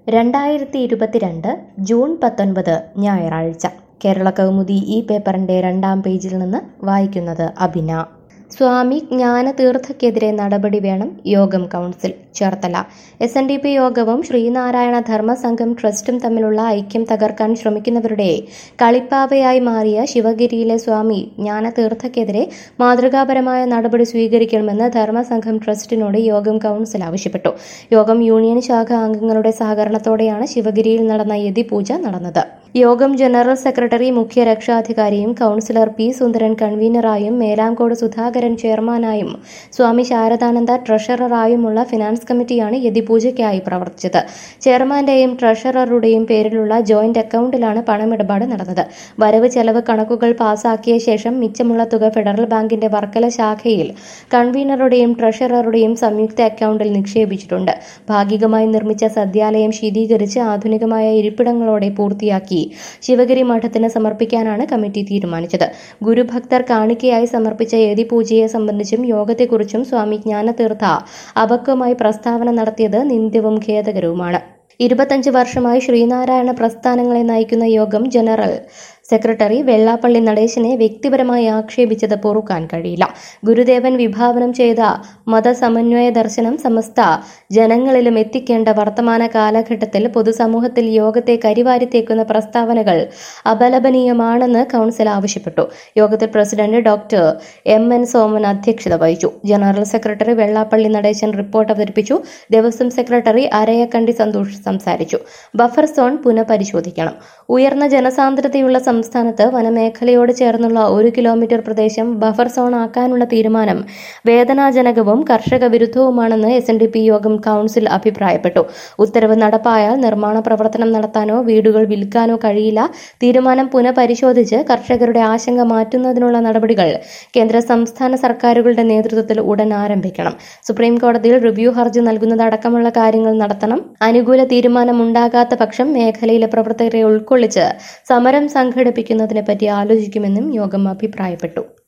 രണ്ടായിരത്തി ഇരുപത്തിരണ്ട് ജൂൺ പത്തൊൻപത് ഞായറാഴ്ച കേരള കൗമുദി ഈ പേപ്പറിന്റെ രണ്ടാം പേജിൽ നിന്ന് വായിക്കുന്നത് അഭിന സ്വാമി ജ്ഞാനതീർത്ഥയ്ക്കെതിരെ നടപടി വേണം യോഗം council Cherthala S N D P യോഗവും ശ്രീനാരായണ ധർമ്മസംഘം ട്രസ്റ്റും തമ്മിലുള്ള ഐക്യം തകർക്കാൻ ശ്രമിക്കുന്നവരുടെ കളിപ്പാവയായി മാറിയ ശിവഗിരിയിലെ സ്വാമി ജ്ഞാനതീർത്ഥയ്ക്കെതിരെ മാതൃകാപരമായ നടപടി സ്വീകരിക്കണമെന്ന് ധർമ്മസംഘം ട്രസ്റ്റിനോട് യോഗം കൗൺസിൽ ആവശ്യപ്പെട്ടു യോഗം യൂണിയൻ ശാഖ അംഗങ്ങളുടെ സഹകരണത്തോടെയാണ് ശിവഗിരിയിൽ നടന്ന യതിപൂജ നടന്നത് യോഗം ജനറൽ സെക്രട്ടറി മുഖ്യ രക്ഷാധികാരിയും കൗൺസിലർ പി സുന്ദരൻ കൺവീനറായും മേലാങ്കോട് സുധാകരൻ ചെയർമാനായും സ്വാമി ശാരദാനന്ദ ട്രഷററായുമുള്ള ഫിനാൻസ് കമ്മിറ്റിയാണ് യതിപൂജയ്ക്കായി പ്രവർത്തിച്ചത് ചെയർമാന്റെയും ട്രഷററുടെയും പേരിലുള്ള ജോയിന്റ് അക്കൗണ്ടിലാണ് പണമിടപാട് നടന്നത് വരവ് ചെലവ് കണക്കുകൾ പാസാക്കിയ ശേഷം മിച്ചമുള്ള തുക ഫെഡറൽ ബാങ്കിന്റെ വർക്കല ശാഖയിൽ കൺവീനറുടെയും ട്രഷററുടെയും സംയുക്ത അക്കൗണ്ടിൽ നിക്ഷേപിച്ചിട്ടുണ്ട് ഭാഗികമായി നിർമ്മിച്ച സദ്യാലയം ശീതീകരിച്ച് ആധുനികമായ ഇരിപ്പിടങ്ങളോടെ പൂർത്തിയാക്കി ശിവഗിരി മഠത്തിന് സമർപ്പിക്കാനാണ് കമ്മിറ്റി തീരുമാനിച്ചത് ഗുരുഭക്തർ കാണിക്കയായി സമർപ്പിച്ച യതിപൂജയെ സംബന്ധിച്ചും യോഗത്തെക്കുറിച്ചും സ്വാമി ജ്ഞാനതീർത്ഥ അപക്വമായി പ്രസ്താവന നടത്തിയത് നിന്ദ്യവും ഖേദകരവുമാണ് ഇരുപത്തഞ്ച് വർഷമായി ശ്രീനാരായണ പ്രസ്ഥാനങ്ങളെ നയിക്കുന്ന യോഗം ജനറൽ സെക്രട്ടറി വെള്ളാപ്പള്ളി നടേശനെ വ്യക്തിപരമായി ആക്ഷേപിച്ചത് പൊറുക്കാൻ കഴിയില്ല ഗുരുദേവൻ വിഭാവനം ചെയ്ത മതസമന്വയ ദർശനം സമസ്ത ജനങ്ങളിലും എത്തിക്കേണ്ട വർത്തമാന കാലഘട്ടത്തിൽ പൊതുസമൂഹത്തിൽ യോഗത്തെ കരിവാരിത്തേക്കുന്ന പ്രസ്താവനകൾ അപലപനീയമാണെന്ന് കൗൺസിൽ ആവശ്യപ്പെട്ടു യോഗത്തിൽ president doctor M N Soman അധ്യക്ഷത വഹിച്ചു general secretary Vellappally Natesan report അവതരിപ്പിച്ചു ദേവസ്വം സെക്രട്ടറി അരയക്കണ്ടി സന്തോഷ് സംസാരിച്ചു ബഫർ സോൺ പുനഃപരിശോധിക്കണം ഉയർന്ന ജനസാന്ദ്രതയുള്ള സംസ്ഥാനത്ത് വനമേഖലയോട് ചേർന്നുള്ള ഒരു കിലോമീറ്റർ പ്രദേശം ബഫർ സോൺ ആക്കാനുള്ള തീരുമാനം വേദനാജനകവും കർഷക വിരുദ്ധവുമാണെന്ന് എസ് എൻ ഡി പി യോഗം കൌൺസിൽ അഭിപ്രായപ്പെട്ടു ഉത്തരവ് നടപ്പായാൽ നിർമ്മാണ പ്രവർത്തനം നടത്താനോ വീടുകൾ വിൽക്കാനോ കഴിയില്ല തീരുമാനം പുനഃപരിശോധിച്ച് കർഷകരുടെ ആശങ്ക മാറ്റുന്നതിനുള്ള നടപടികൾ കേന്ദ്ര സംസ്ഥാന സർക്കാരുകളുടെ നേതൃത്വത്തിൽ ഉടൻ ആരംഭിക്കണം സുപ്രീം കോടതിയിൽ റിവ്യൂ ഹർജി നൽകുന്നതടക്കമുള്ള കാര്യങ്ങൾ നടത്തണം അനുകൂല തീരുമാനം ഉണ്ടാകാത്ത പക്ഷം മേഖലയിലെ പ്രവർത്തകരെ ഉൾക്കൊള്ളിച്ച് സമരം സംഘടിപ്പിക്കുന്നതിനെ പറ്റി ആലോചിക്കുമെന്നും യോഗം അഭിപ്രായപ്പെട്ടു